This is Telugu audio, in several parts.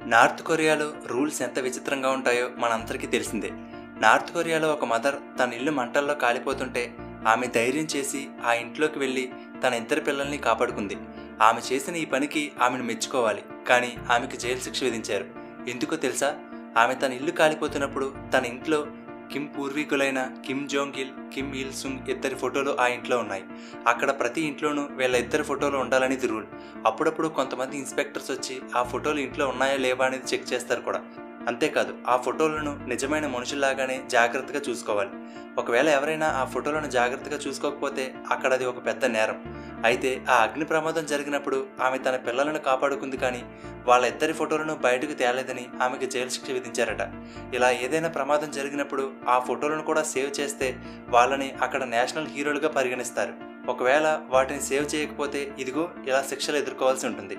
నార్త్ కొరియాలో రూల్స్ ఎంత విచిత్రంగా ఉంటాయో మనందరికీ తెలిసిందే నార్త్ కొరియాలో ఒక మదర్ తన ఇల్లు మంటల్లో కాలిపోతుంటే ఆమె ధైర్యం చేసి ఆ ఇంట్లోకి వెళ్ళి తన ఇద్దరు పిల్లల్ని కాపాడుకుంది ఆమె చేసిన ఈ పనికి ఆమెను మెచ్చుకోవాలి కానీ ఆమెకు జైలు శిక్ష విధించారు ఎందుకో తెలుసా ఆమె తన ఇల్లు కాలిపోతున్నప్పుడు తన ఇంట్లో కిమ్ పూర్వీకులైన Kim Jong Il Kim Il Sung ఇద్దరి ఫోటోలు ఆ ఇంట్లో ఉన్నాయి అక్కడ ప్రతి ఇంట్లోనూ వీళ్ళ ఇద్దరి ఫోటోలు ఉండాలనేది రూల్ అప్పుడప్పుడు కొంతమంది ఇన్స్పెక్టర్స్ వచ్చి ఆ ఫోటోలు ఇంట్లో ఉన్నాయా లేవా అనేది చెక్ చేస్తారు కూడా అంతేకాదు ఆ ఫోటోలను నిజమైన మనుషుల్లాగానే జాగ్రత్తగా చూసుకోవాలి ఒకవేళ ఎవరైనా ఆ ఫోటోలను జాగ్రత్తగా చూసుకోకపోతే అక్కడ అది ఒక పెద్ద నేరం అయితే ఆ అగ్ని ప్రమాదం జరిగినప్పుడు ఆమె తన పిల్లలను కాపాడుకుంది కానీ వాళ్ళ ఇద్దరి ఫోటోలను బయటకు తేలేదని ఆమెకు జైలు శిక్ష విధించారట ఇలా ఏదైనా ప్రమాదం జరిగినప్పుడు ఆ ఫోటోలను కూడా సేవ్ చేస్తే వాళ్ళని అక్కడ నేషనల్ హీరోలుగా పరిగణిస్తారు ఒకవేళ వాటిని సేవ్ చేయకపోతే ఇదిగో ఇలా శిక్షలు ఎదుర్కోవాల్సి ఉంటుంది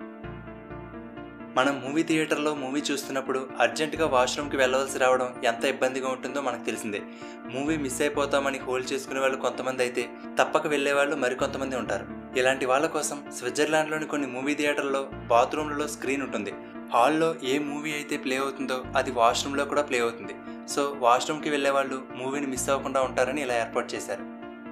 మనం మూవీ థియేటర్లో మూవీ చూస్తున్నప్పుడు అర్జెంటుగా వాష్రూమ్కి వెళ్ళవలసి రావడం ఎంత ఇబ్బందిగా ఉంటుందో మనకు తెలిసిందే మూవీ మిస్ అయిపోతామని హోల్డ్ చేసుకునే వాళ్ళు కొంతమంది అయితే తప్పక వెళ్ళే వాళ్ళు మరికొంతమంది ఉంటారు ఇలాంటి వాళ్ళ కోసం స్విట్జర్లాండ్లోని కొన్ని మూవీ థియేటర్లో బాత్రూమ్లలో స్క్రీన్ ఉంటుంది హాల్లో ఏ మూవీ అయితే ప్లే అవుతుందో అది వాష్రూమ్లో కూడా ప్లే అవుతుంది సో వాష్రూమ్కి వెళ్ళే వాళ్ళు మూవీని మిస్ అవ్వకుండా ఉంటారని ఇలా ఏర్పాటు చేశారు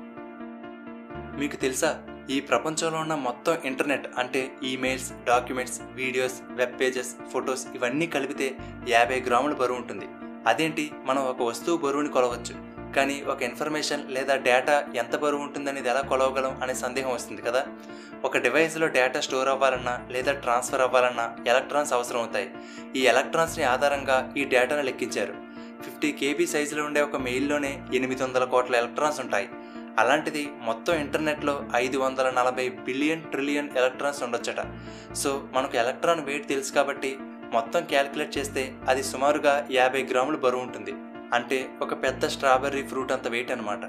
మీకు తెలుసా ఈ ప్రపంచంలో ఉన్న మొత్తం ఇంటర్నెట్ అంటే emails documents videos web pages photos ఇవన్నీ కలిపితే యాభై గ్రాముల బరువు ఉంటుంది అదేంటి మనం ఒక వస్తువు బరువుని కొలవచ్చు కానీ ఒక ఇన్ఫర్మేషన్ లేదా డేటా ఎంత బరువు ఉంటుందనేది ఎలా కొలవగలం అనే సందేహం వస్తుంది కదా ఒక డివైస్లో డేటా స్టోర్ అవ్వాలన్నా లేదా ట్రాన్స్ఫర్ అవ్వాలన్నా ఎలక్ట్రాన్స్ అవసరం అవుతాయి ఈ ఎలక్ట్రాన్స్ని ఆధారంగా ఈ డేటాను లెక్కించారు ఫిఫ్టీ కేబీ సైజులో ఉండే ఒక మెయిల్లోనే ఎనిమిది వందల కోట్ల ఎలక్ట్రాన్స్ ఉంటాయి అలాంటిది మొత్తం ఇంటర్నెట్లో ఐదు వందల నలభై బిలియన్ ట్రిలియన్ ఎలక్ట్రాన్స్ ఉండొచ్చట సో మనకు ఎలక్ట్రాన్ వెయిట్ తెలుసు కాబట్టి మొత్తం క్యాలిక్యులేట్ చేస్తే అది సుమారుగా యాభై గ్రాములు బరువు ఉంటుంది అంటే ఒక పెద్ద స్ట్రాబెర్రీ ఫ్రూట్ అంత వెయిట్ అనమాట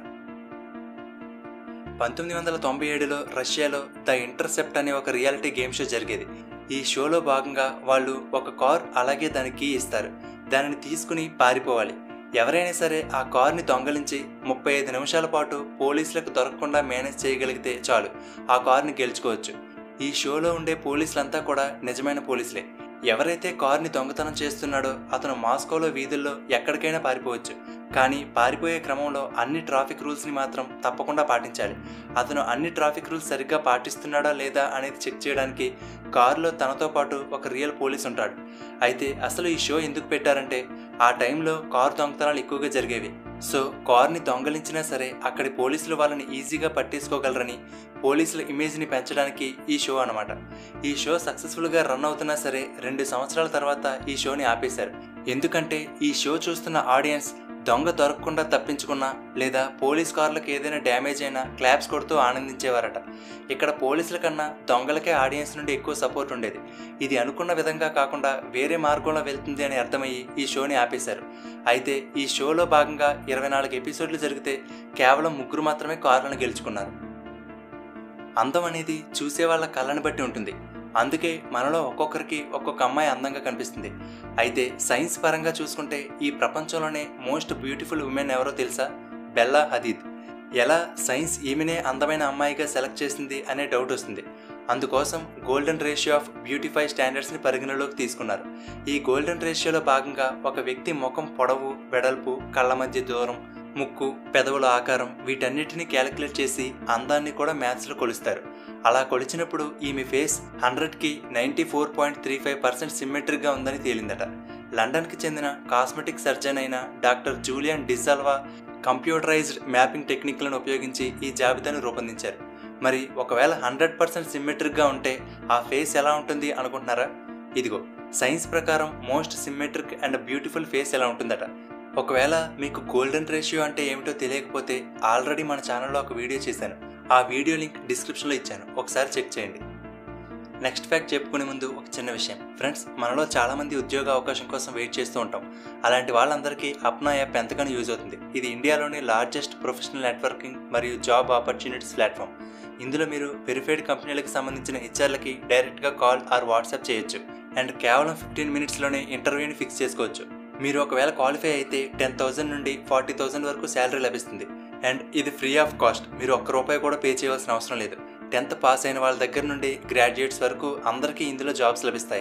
పంతొమ్మిది వందల తొంభై ఏడులో రష్యాలో ద ఇంటర్సెప్ట్ అనే ఒక రియాలిటీ గేమ్ షో జరిగేది ఈ షోలో భాగంగా వాళ్ళు ఒక కార్ అలాగే దాని కీ ఇస్తారు దానిని తీసుకుని పారిపోవాలి ఎవరైనా సరే ఆ కార్ని దొంగలించి ముప్పై ఐదు నిమిషాల పాటు పోలీసులకు దొరకకుండా మేనేజ్ చేయగలిగితే చాలు ఆ కార్ని గెలుచుకోవచ్చు ఈ షోలో ఉండే పోలీసులంతా కూడా నిజమైన పోలీసులే ఎవరైతే కార్ని దొంగతనం చేస్తున్నాడో అతను మాస్కోలో వీధుల్లో ఎక్కడికైనా పారిపోవచ్చు కానీ పారిపోయే క్రమంలో అన్ని ట్రాఫిక్ రూల్స్ని మాత్రం తప్పకుండా పాటించాలి అతను అన్ని ట్రాఫిక్ రూల్స్ సరిగ్గా పాటిస్తున్నాడా లేదా అనేది చెక్ చేయడానికి కారులో తనతో పాటు ఒక రియల్ పోలీస్ ఉంటాడు అయితే అసలు ఈ షో ఎందుకు పెట్టారంటే ఆ టైంలో కారు దొంగతనాలు ఎక్కువగా జరిగేవి సో కార్ని దొంగలించినా సరే అక్కడి పోలీసులు వాళ్ళని ఈజీగా పట్టేసుకోగలరని పోలీసుల ఇమేజ్ని పెంచడానికి ఈ షో అనమాట ఈ షో సక్సెస్ఫుల్గా రన్ అవుతున్నా సరే రెండు సంవత్సరాల తర్వాత ఈ షోని ఆపేశారు ఎందుకంటే ఈ షో చూస్తున్న ఆడియన్స్ దొంగ దొరకకుండా తప్పించుకున్నా లేదా పోలీస్ కార్లకు ఏదైనా డ్యామేజ్ అయినా క్లాప్స్ కొడుతూ ఆనందించేవారట ఇక్కడ పోలీసుల కన్నా దొంగలకే ఆడియన్స్ నుండి ఎక్కువ సపోర్ట్ ఉండేది ఇది అనుకున్న విధంగా కాకుండా వేరే మార్గంలో వెళ్తుంది అని అర్థమయ్యి ఈ షోని ఆపేశారు అయితే ఈ షోలో భాగంగా ఇరవై నాలుగు ఎపిసోడ్లు జరిగితే కేవలం ముగ్గురు మాత్రమే కార్లను గెలుచుకున్నారు అందం అనేది చూసే వాళ్ళ కళ్ళని బట్టి ఉంటుంది అందుకే మనలో ఒక్కొక్కరికి ఒక్కొక్క అమ్మాయి అందంగా కనిపిస్తుంది అయితే సైన్స్ పరంగా చూసుకుంటే ఈ ప్రపంచంలోనే మోస్ట్ బ్యూటిఫుల్ ఉమెన్ ఎవరో తెలుసా బెల్లా హదీద్ ఎలా సైన్స్ ఈమెనే అందమైన అమ్మాయిగా సెలెక్ట్ చేసింది అనే డౌట్ వస్తుంది అందుకోసం గోల్డెన్ రేషియో ఆఫ్ బ్యూటిఫై స్టాండర్డ్స్ని పరిగణలోకి తీసుకున్నారు ఈ గోల్డెన్ రేషియోలో భాగంగా ఒక వ్యక్తి ముఖం పొడవు వెడల్పు కళ్ళ మధ్య దూరం ముక్కు పెదవుల ఆకారం వీటన్నిటిని క్యాలిక్యులేట్ చేసి అందాన్ని కూడా మ్యాథ్స్లో కొలుస్తారు అలా కొలిచినప్పుడు ఈమె ఫేస్ హండ్రెడ్కి ninety four point three five percent సిమ్మెట్రిక్గా ఉందని తేలిందట లండన్కి చెందిన కాస్మెటిక్ సర్జన్ అయిన doctor Julian De Silva computerised mapping టెక్నిక్లను ఉపయోగించి ఈ జాబితాను రూపొందించారు మరి ఒకవేళ హండ్రెడ్ పర్సెంట్ సిమ్మెట్రిక్గా ఉంటే ఆ ఫేస్ ఎలా ఉంటుంది అనుకుంటున్నారా ఇదిగో సైన్స్ ప్రకారం most symmetric and beautiful face ఎలా ఉంటుందట ఒకవేళ మీకు గోల్డెన్ రేషియో అంటే ఏమిటో తెలియకపోతే ఆల్రెడీ మన ఛానల్లో ఒక వీడియో చేశాను ఆ వీడియో లింక్ డిస్క్రిప్షన్లో ఇచ్చాను ఒకసారి చెక్ చేయండి నెక్స్ట్ ఫ్యాక్ట్ చెప్పుకునే ముందు ఒక చిన్న విషయం ఫ్రెండ్స్ మనలో చాలామంది ఉద్యోగ అవకాశం కోసం వెయిట్ చేస్తూ ఉంటాం అలాంటి వాళ్ళందరికీ అప్నా యాప్ ఎంతగానో యూజ్ అవుతుంది ఇది ఇండియాలోని లార్జెస్ట్ ప్రొఫెషనల్ నెట్వర్కింగ్ మరియు జాబ్ ఆపర్చునిటీస్ ప్లాట్ఫామ్ ఇందులో మీరు వెరిఫైడ్ కంపెనీలకు సంబంధించిన హెచ్ఆర్లకి డైరెక్ట్గా కాల్ ఆర్ వాట్సాప్ చేయొచ్చు అండ్ కేవలం ఫిఫ్టీన్ మినిట్స్లోనే ఇంటర్వ్యూని ఫిక్స్ చేసుకోవచ్చు మీరు ఒకవేళ క్వాలిఫై అయితే టెన్ థౌసండ్ నుండి ఫార్టీ థౌసండ్ వరకు శాలరీ లభిస్తుంది అండ్ ఇది ఫ్రీ ఆఫ్ కాస్ట్ మీరు ఒక్క రూపాయి కూడా పే చేయవలసిన అవసరం లేదు టెన్త్ పాస్ అయిన వాళ్ళ దగ్గర నుండి గ్రాడ్యుయేట్స్ వరకు అందరికీ ఇందులో జాబ్స్ లభిస్తాయి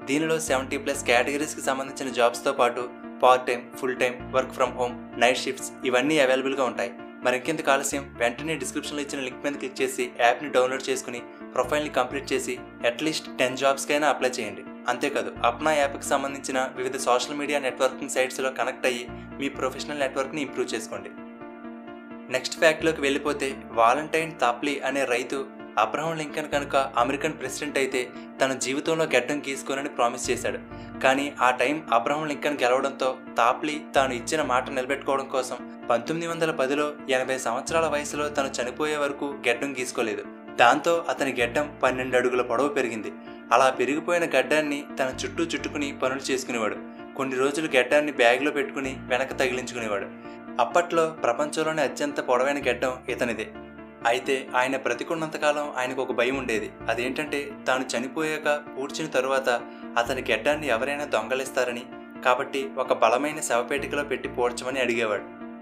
దీనిలో సెవెంటీ ప్లస్ కేటగిరీస్కి సంబంధించిన జాబ్స్తో పాటు part time full time work from home night shifts ఇవన్నీ అవైలబుల్గా ఉంటాయి మరి ఇంకెందుకు ఆలస్యం వెంటనే డిస్క్రిప్షన్లో ఇచ్చిన లింక్ మీద క్లిక్ చేసి యాప్ని డౌన్లోడ్ చేసుకుని ప్రొఫైల్ని కంప్లీట్ చేసి అట్లీస్ట్ టెన్ జాబ్స్కైనా అప్లై చేయండి అంతేకాదు అప్నా యాప్కి సంబంధించిన వివిధ సోషల్ మీడియా నెట్వర్కింగ్ సైట్స్లో కనెక్ట్ అయ్యి మీ ప్రొఫెషనల్ నెట్వర్క్ని ఇంప్రూవ్ చేసుకోండి నెక్స్ట్ ఫ్యాక్ట్లోకి వెళ్ళిపోతే వాలంటైన్ తాప్లీ అనే రైతు అబ్రహం లింకన్ కనుక అమెరికన్ ప్రెసిడెంట్ అయితే తన జీవితంలో గడ్డం గీసుకోనని ప్రామిస్ చేశాడు కానీ ఆ టైం అబ్రహం లింకన్ గెలవడంతో తాప్లీ తాను ఇచ్చిన మాట నిలబెట్టుకోవడం కోసం పంతొమ్మిది వందల పదిలో ఎనభై సంవత్సరాల వయసులో తను చనిపోయే వరకు గడ్డం గీసుకోలేదు దాంతో అతని గడ్డం పన్నెండు అడుగుల పొడవు పెరిగింది అలా పెరిగిపోయిన గడ్డాన్ని తన చుట్టూ చుట్టుకుని పనులు చేసుకునేవాడు కొన్ని రోజులు గడ్డాన్ని బ్యాగ్లో పెట్టుకుని వెనక తగిలించుకునేవాడు అప్పట్లో ప్రపంచంలోనే అత్యంత పొడవైన గడ్డం ఇతనిదే అయితే ఆయన బ్రతికున్నంతకాలం ఆయనకు ఒక భయం ఉండేది అదేంటంటే తాను చనిపోయాక పూడ్చిన తరువాత అతని గడ్డాన్ని ఎవరైనా దొంగలిస్తారని కాబట్టి ఒక బలమైన శవపేటికలో పెట్టి పోడ్చమని అడిగేవాడు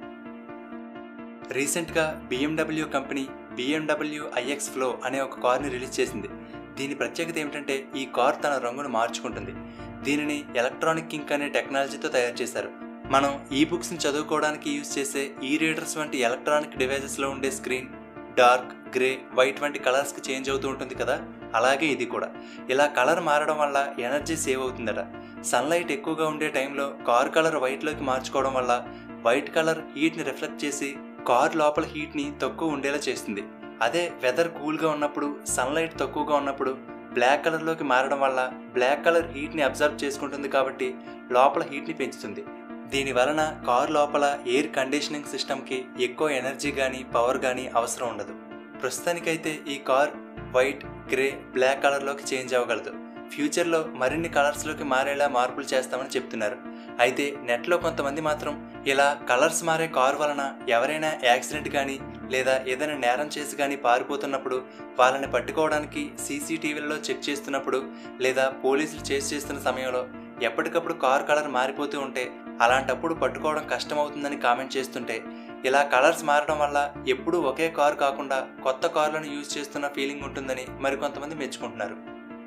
రీసెంట్గా BMW company BMW iX Flow అనే ఒక కార్ని రిలీజ్ చేసింది దీని ప్రత్యేకత ఏమిటంటే ఈ కార్ తన రంగును మార్చుకుంటుంది దీనిని ఎలక్ట్రానిక్ ఇంక్ అనే టెక్నాలజీతో తయారు చేశారు మనం ఈ బుక్స్ని చదువుకోవడానికి యూజ్ చేసే ఈ రీడర్స్ వంటి ఎలక్ట్రానిక్ డివైజెస్లో ఉండే స్క్రీన్ డార్క్ గ్రే వైట్ వంటి కలర్స్కి చేంజ్ అవుతూ ఉంటుంది కదా అలాగే ఇది కూడా ఇలా కలర్ మారడం వల్ల ఎనర్జీ సేవ్ అవుతుందట సన్లైట్ ఎక్కువగా ఉండే టైంలో కార్ కలర్ వైట్లోకి మార్చుకోవడం వల్ల వైట్ కలర్ హీట్ని రిఫ్లెక్ట్ చేసి కార్ లోపల హీట్ని తక్కువ ఉండేలా చేస్తుంది అదే వెదర్ కూల్గా ఉన్నప్పుడు సన్లైట్ తక్కువగా ఉన్నప్పుడు బ్లాక్ కలర్లోకి మారడం వల్ల బ్లాక్ కలర్ హీట్ని అబ్జర్వ్ చేసుకుంటుంది కాబట్టి లోపల హీట్ని పెంచుతుంది దీని వలన కార్ లోపల ఎయిర్ కండిషనింగ్ సిస్టమ్కి ఎక్కువ ఎనర్జీ కానీ పవర్ కానీ అవసరం ఉండదు ప్రస్తుతానికైతే ఈ కార్ వైట్ గ్రే బ్లాక్ కలర్లోకి చేంజ్ అవ్వగలదు ఫ్యూచర్లో మరిన్ని కలర్స్లోకి మారేలా మార్పులు చేస్తామని చెప్తున్నారు అయితే నెట్లో కొంతమంది మాత్రం ఇలా కలర్స్ మారే కారు వలన ఎవరైనా యాక్సిడెంట్ కానీ లేదా ఏదైనా నేరం చేసి కానీ పారిపోతున్నప్పుడు వాళ్ళని పట్టుకోవడానికి సీసీటీవీలలో చెక్ చేస్తున్నప్పుడు లేదా పోలీసులు చేసి చేస్తున్న సమయంలో ఎప్పటికప్పుడు కార్ కలర్ మారిపోతూ ఉంటే అలాంటప్పుడు పట్టుకోవడం కష్టమవుతుందని కామెంట్ చేస్తుంటే ఇలా కలర్స్ మారడం వల్ల ఎప్పుడూ ఒకే కారు కాకుండా కొత్త కార్లను యూజ్ చేస్తున్న ఫీలింగ్ ఉంటుందని మరికొంతమంది మెచ్చుకుంటున్నారు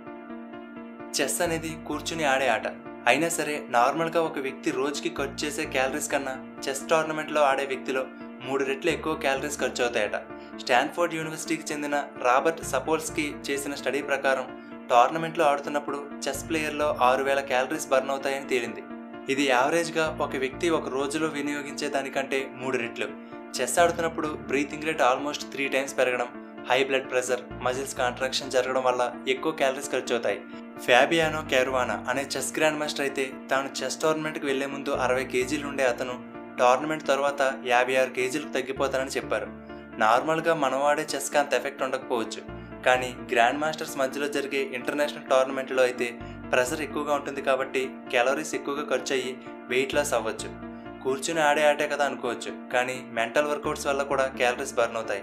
చెస్ అనేది కూర్చుని ఆడే ఆట అయినా సరే నార్మల్గా ఒక వ్యక్తి రోజుకి ఖర్చు చేసే క్యాలరీస్ కన్నా చెస్ టోర్నమెంట్లో ఆడే వ్యక్తిలో మూడు రెట్లు ఎక్కువ క్యాలరీస్ ఖర్చు అవుతాయట స్టాన్ఫోర్డ్ యూనివర్సిటీకి చెందిన రాబర్ట్ సపోల్స్కి చేసిన స్టడీ ప్రకారం టోర్నమెంట్లో ఆడుతున్నప్పుడు చెస్ ప్లేయర్లో ఆరు వేల క్యాలరీస్ బర్న్ అవుతాయని తేలింది ఇది యావరేజ్గా ఒక వ్యక్తి ఒక రోజులో వినియోగించే దానికంటే మూడు రెట్లు చెస్ ఆడుతున్నప్పుడు breathing rate almost three times పెరగడం high blood pressure muscles contraction జరగడం వల్ల ఎక్కువ క్యాలరీస్ ఖర్చు అవుతాయి ఫ్యాబియానో క్యారువానా అనే చెస్ గ్రాండ్ మాస్టర్ అయితే తాను చెస్ టోర్నమెంట్కి వెళ్లే ముందు అరవై కేజీలు ఉండే అతను టోర్నమెంట్ తర్వాత యాభై ఆరు కేజీలకు తగ్గిపోతానని చెప్పారు నార్మల్గా మనం ఆడే చెస్కి అంత ఎఫెక్ట్ ఉండకపోవచ్చు కానీ గ్రాండ్ మాస్టర్స్ మధ్యలో జరిగే ఇంటర్నేషనల్ టోర్నమెంట్లో అయితే ప్రెషర్ ఎక్కువగా ఉంటుంది కాబట్టి క్యాలరీస్ ఎక్కువగా ఖర్చు అయ్యి వెయిట్ లాస్ అవ్వచ్చు కూర్చుని ఆడే ఆటే కదా అనుకోవచ్చు కానీ మెంటల్ వర్కౌట్స్ వల్ల కూడా క్యాలరీస్ బర్న్ అవుతాయి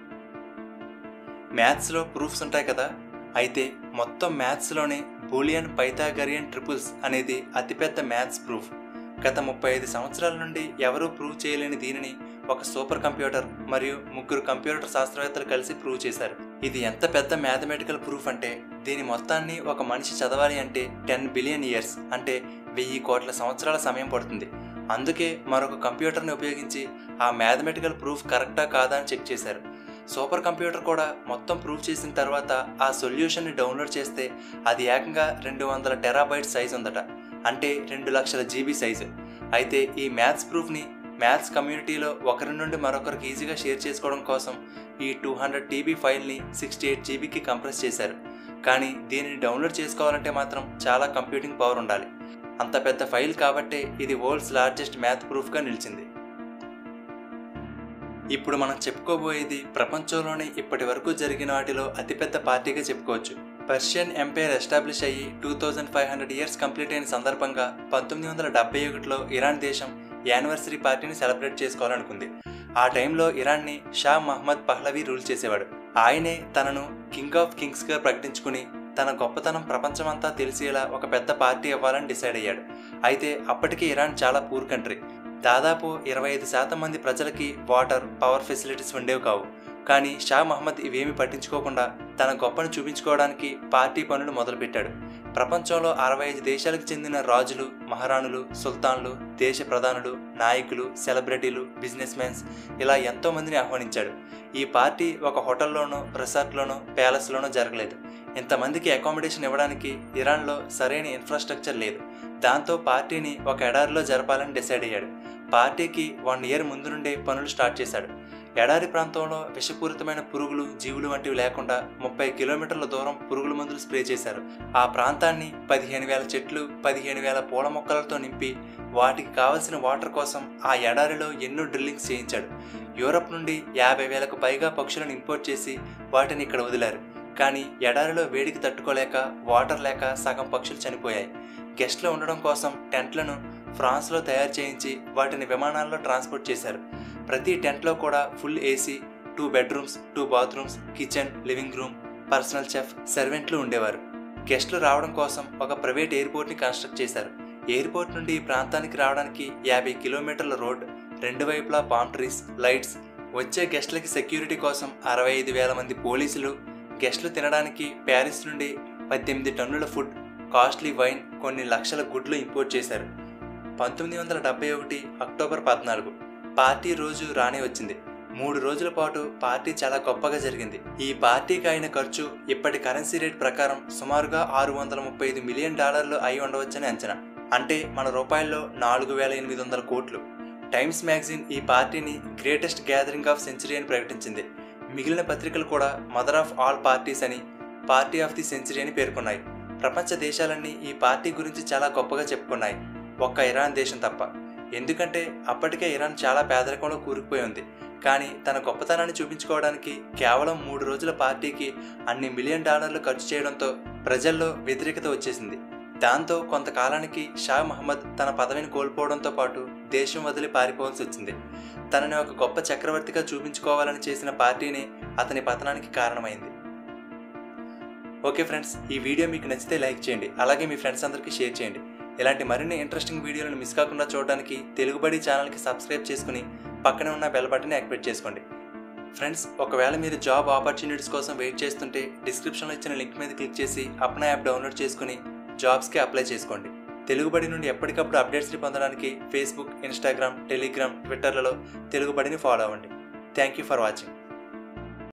మ్యాథ్స్లో ప్రూఫ్స్ ఉంటాయి కదా అయితే మొత్తం మ్యాథ్స్లోనే బూలియన్ పైథాగరియన్ ట్రిపుల్స్ అనేది అతిపెద్ద మ్యాథ్స్ ప్రూఫ్ గత ముప్పై ఐదు సంవత్సరాల నుండి ఎవరూ ప్రూవ్ చేయలేని దీనిని ఒక సూపర్ కంప్యూటర్ మరియు ముగ్గురు కంప్యూటర్ శాస్త్రవేత్తలు కలిసి ప్రూవ్ చేశారు ఇది ఎంత పెద్ద మ్యాథమెటికల్ ప్రూఫ్ అంటే దీని మొత్తాన్ని ఒక మనిషి చదవాలి అంటే టెన్ బిలియన్ ఇయర్స్ అంటే వెయ్యి కోట్ల సంవత్సరాల సమయం పడుతుంది అందుకే మరొక కంప్యూటర్ని ఉపయోగించి ఆ మ్యాథమెటికల్ ప్రూఫ్ కరెక్టా కాదా అని చెక్ చేశారు సూపర్ కంప్యూటర్ కూడా మొత్తం ప్రూవ్ చేసిన తర్వాత ఆ సొల్యూషన్ని డౌన్లోడ్ చేస్తే అది ఏకంగా రెండు వందల టెరాబైట్ సైజ్ ఉందట అంటే రెండు లక్షల జీబీ సైజు అయితే ఈ మ్యాథ్స్ ప్రూఫ్ని మ్యాథ్స్ కమ్యూనిటీలో ఒకరి నుండి మరొకరికి ఈజీగా షేర్ చేసుకోవడం కోసం ఈ టూ హండ్రెడ్ టీబీ ఫైల్ని సిక్స్టీ ఎయిట్ జీబీకి కంప్రెస్ చేశారు కానీ దీనిని డౌన్లోడ్ చేసుకోవాలంటే మాత్రం చాలా కంప్యూటింగ్ పవర్ ఉండాలి అంత పెద్ద ఫైల్ కాబట్టే ఇది వరల్డ్స్ లార్జెస్ట్ మ్యాథ్ ప్రూఫ్గా నిలిచింది ఇప్పుడు మనం చెప్పుకోబోయేది ప్రపంచంలోనే ఇప్పటి వరకు జరిగిన వాటిలో అతిపెద్ద పార్టీగా చెప్పుకోవచ్చు పర్షియన్ ఎంపైర్ ఎస్టాబ్లిష్ అయ్యి two thousand five hundred years complete అయిన సందర్భంగా పంతొమ్మిది వందల డెబ్బై ఒకటిలో ఇరాన్ దేశం యానివర్సరీ పార్టీని సెలబ్రేట్ చేసుకోవాలనుకుంది ఆ టైంలో ఇరాన్ని షా మహమ్మద్ పహ్లవీ రూల్ చేసేవాడు ఆయనే తనను కింగ్ ఆఫ్ కింగ్స్గా ప్రకటించుకుని తన గొప్పతనం ప్రపంచమంతా తెలిసేలా ఒక పెద్ద పార్టీ ఇవ్వాలని డిసైడ్ అయ్యాడు అయితే అప్పటికి ఇరాన్ చాలా పూర్ కంట్రీ దాదాపు ఇరవై ఐదు శాతం మంది ప్రజలకి వాటర్ పవర్ ఫెసిలిటీస్ ఉండేవి కావు కూర్చుని ఆడే ఆటే కదా అనుకోవచ్చు కానీ మెంటల్ వర్కౌట్స్ వల్ల కూడా క్యాలరీస్ బర్న్ అవుతాయి అంతేకాదు అబ్రహం లింకన్ కానీ షా మహమ్మద్ ఇవేమీ పట్టించుకోకుండా తన గొప్పను చూపించుకోవడానికి పార్టీ పనులు మొదలుపెట్టాడు ప్రపంచంలో అరవై ఐదు దేశాలకు చెందిన రాజులు మహారాణులు సుల్తాన్లు దేశ ప్రధానులు నాయకులు సెలబ్రిటీలు బిజినెస్ మ్యాన్స్ ఇలా ఎంతో మందిని ఆహ్వానించాడు ఈ పార్టీ ఒక హోటల్లోనో రిసార్ట్లోనో ప్యాలెస్లోనో జరగలేదు ఇంతమందికి అకామిడేషన్ ఇవ్వడానికి ఇరాన్లో సరైన ఇన్ఫ్రాస్ట్రక్చర్ లేదు దాంతో పార్టీని ఒక ఎడారిలో జరపాలని డిసైడ్ అయ్యాడు పార్టీకి వన్ ఇయర్ ముందు నుండే పనులు స్టార్ట్ చేశాడు ఎడారి ప్రాంతంలో విషపూరితమైన పురుగులు జీవులు వంటివి లేకుండా ముప్పై కిలోమీటర్ల దూరం పురుగుల మందులు స్ప్రే చేశారు ఆ ప్రాంతాన్ని పదిహేను వేల చెట్లు పదిహేను వేల పూల మొక్కలతో నింపి వాటికి కావలసిన వాటర్ కోసం ఆ ఎడారిలో ఎన్నో డ్రిల్లింగ్స్ చేయించాడు యూరప్ నుండి యాభై వేలకు పైగా పక్షులను ఇంపోర్ట్ చేసి వాటిని ఇక్కడ వదిలారు కానీ ఎడారిలో వేడికి తట్టుకోలేక వాటర్ లేక సగం పక్షులు చనిపోయాయి గెస్ట్లో ఉండడం కోసం టెంట్లను ఫ్రాన్స్లో తయారు చేయించి వాటిని విమానాల్లో ట్రాన్స్పోర్ట్ చేశారు ప్రతి టెంట్లో కూడా full AC two bedrooms two bathrooms kitchen living room personal chef సర్వెంట్లు ఉండేవారు గెస్ట్లు రావడం కోసం ఒక ప్రైవేట్ ఎయిర్పోర్ట్ని కన్స్ట్రక్ట్ చేశారు ఎయిర్పోర్ట్ నుండి ఈ ప్రాంతానికి రావడానికి యాభై కిలోమీటర్ల రోడ్ రెండు వైపులా పామ్ ట్రీస్ లైట్స్ వచ్చే గెస్ట్లకి సెక్యూరిటీ కోసం అరవై ఐదు వేల మంది పోలీసులు గెస్ట్లు తినడానికి ప్యారిస్ నుండి పద్దెనిమిది టన్నుల ఫుడ్ కాస్ట్లీ వైన్ కొన్ని లక్షల గుడ్లు ఇంపోర్ట్ చేశారు పంతొమ్మిది వందల డెబ్బై ఒకటి అక్టోబర్ పద్నాలుగు పార్టీ రోజు రానే వచ్చింది మూడు రోజుల పాటు పార్టీ చాలా గొప్పగా జరిగింది ఈ పార్టీకి అయిన ఖర్చు ఇప్పటి కరెన్సీ రేట్ ప్రకారం సుమారుగా ఆరు వందల ముప్పై ఐదు మిలియన్ డాలర్లు అయి ఉండవచ్చని అంచనా అంటే మన రూపాయల్లో నాలుగు వేల ఎనిమిది వందల కోట్లు టైమ్స్ మ్యాగజైన్ ఈ పార్టీని గ్రేటెస్ట్ గ్యాదరింగ్ ఆఫ్ సెంచరీ అని ప్రకటించింది మిగిలిన పత్రికలు కూడా మదర్ ఆఫ్ ఆల్ పార్టీస్ అని పార్టీ ఆఫ్ ది సెంచరీ అని పేర్కొన్నాయి ప్రపంచ దేశాలన్నీ ఈ పార్టీ గురించి చాలా గొప్పగా చెప్పుకున్నాయి ఒక్క ఇరాన్ దేశం తప్ప ఎందుకంటే అప్పటికే ఇరాన్ చాలా పేదరికంలో కూరుకుపోయి ఉంది కానీ తన గొప్పతనాన్ని చూపించుకోవడానికి కేవలం మూడు రోజుల పార్టీకి అన్ని మిలియన్ డాలర్లు ఖర్చు చేయడంతో ప్రజల్లో వ్యతిరేకత వచ్చేసింది దాంతో కొంతకాలానికి షా మహమ్మద్ తన పదవిని కోల్పోవడంతో పాటు దేశం వదిలి పారిపోవాల్సి వచ్చింది తనని ఒక గొప్ప చక్రవర్తిగా చూపించుకోవాలని చేసిన పార్టీనే అతని పతనానికి కారణమైంది ఓకే ఫ్రెండ్స్ ఈ వీడియో మీకు నచ్చితే లైక్ చేయండి అలాగే మీ ఫ్రెండ్స్ అందరికీ షేర్ చేయండి ఇలాంటి మరిన్ని ఇంట్రెస్టింగ్ వీడియోలను మిస్ కాకుండా చూడడానికి తెలుగుబడి ఛానల్కి సబ్స్క్రైబ్ చేసుకుని పక్కనే ఉన్న బెల్ బటన్ని యాక్టివేట్ చేసుకోండి ఫ్రెండ్స్ ఒకవేళ మీరు జాబ్ ఆపర్చునిటీస్ కోసం వెయిట్ చేస్తుంటే డిస్క్రిప్షన్లో ఇచ్చిన లింక్ మీద క్లిక్ చేసి అప్నా యాప్ డౌన్లోడ్ చేసుకుని జాబ్స్కి అప్లై చేసుకోండి తెలుగుబడి నుండి ఎప్పటికప్పుడు అప్డేట్స్ని పొందడానికి ఫేస్బుక్ ఇన్స్టాగ్రామ్ టెలిగ్రామ్ ట్విట్టర్లలో తెలుగుబడిని ఫాలో అవ్వండి థ్యాంక్ యూ ఫర్ వాచింగ్